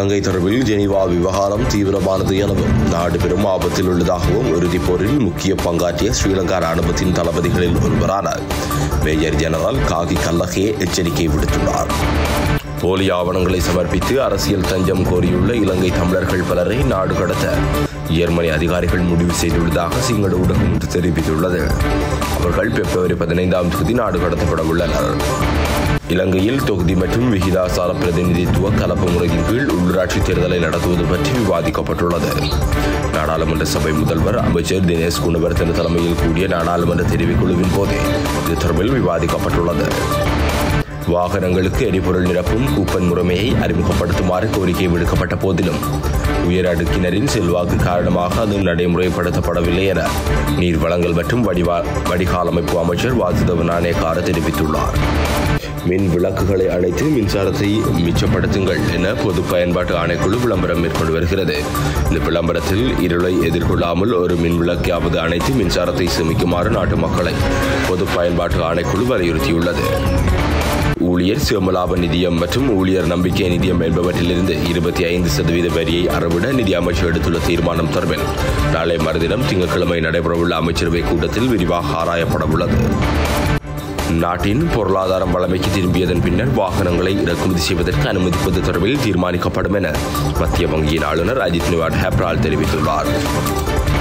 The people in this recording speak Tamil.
இலங்கை தொடர்பில் ஜெனீவா விவகாரம் தீவிரமானது எனவும் நாடு பெரும் ஆபத்தில் உள்ளதாகவும் இறுதிப் போரில் முக்கிய பங்காற்றிய ஸ்ரீலங்கா ராணுவத்தின் தளபதிகளில் ஒருவரான மேஜர் ஜெனரல் காகி கல்லகே எச்சரிக்கை விடுத்துள்ளார் போலி ஆவணங்களை சமர்ப்பித்து அரசியல் தஞ்சம் கோரியுள்ள இலங்கை தமிழர்கள் பலரை நாடு கடத்த ஜெர்மனி அதிகாரிகள் முடிவு செய்துள்ளதாக சிங்கள ஊடகம் ஒன்று தெரிவித்துள்ளது அவர்கள் பிப்ரவரி பதினைந்தாம் தேதி நாடு கடத்தப்பட உள்ளனர் இலங்கையில் தொகுதி மற்றும் விகிதாசார பிரதிநிதித்துவ கலப்பு முறையின் கீழ் உள்ளூராட்சி தேர்தலை நடத்துவது பற்றி விவாதிக்கப்பட்டுள்ளது நாடாளுமன்ற சபை முதல்வர் அமைச்சர் தினேஷ் குணவர்த்தன தலைமையில் கூடிய நாடாளுமன்ற தெரிவுக்குழுவின் போதே இது தொடர்பில் விவாதிக்கப்பட்டுள்ளது வாகனங்களுக்கு எரிபொருள் நிரப்பும் கூப்பன் முறைமையை அறிமுகப்படுத்துமாறு கோரிக்கை விடுக்கப்பட்ட போதிலும் உயர் அடுக்கினரின் செல்வாக்கு காரணமாக அது நடைமுறைப்படுத்தப்படவில்லை என நீர் வளங்கள் மற்றும் வடிவா வடிகால் அமைப்பு அமைச்சர் வாசுதவ நாணயக்கார தெரிவித்துள்ளார் மின் விளக்குகளை அணைத்து மின்சாரத்தை மிச்சப்படுத்துங்கள் என பொது பயன்பாட்டு ஆணைக்குழு விளம்பரம் மேற்கொண்டு வருகிறது இந்த விளம்பரத்தில் இருளை எதிர்கொள்ளாமல் ஒரு மின் விளக்கையாவது அணைத்து மின்சாரத்தை சேமிக்குமாறு நாட்டு மக்களை பொது பயன்பாட்டு ஆணைக்குழு வலியுறுத்தியுள்ளது ஊழியர் சிவமலாப நிதியம் மற்றும் ஊழியர் நம்பிக்கை நிதியம் என்பவற்றிலிருந்து இருபத்தி ஐந்து சதவீத வரியை அறவிட நிதி அமைச்சர் எடுத்துள்ள தீர்மானம் தொடர்பில் நாளை மறுதினம் திங்கட்கிழமை நடைபெறவுள்ள அமைச்சரவை கூட்டத்தில் விரிவாக ஆராயப்பட உள்ளது நாட்டின் பொருளாதாரம் வளமைக்கு திரும்பியதன் பின்னர் வாகனங்களை இறக்குமதி செய்வதற்கு அனுமதிப்பது தொடர்பில் தீர்மானிக்கப்படும் என மத்திய வங்கியின் ஆளுநர் அஜித் நிவாட் ஹெப்ரால் தெரிவித்துள்ளார்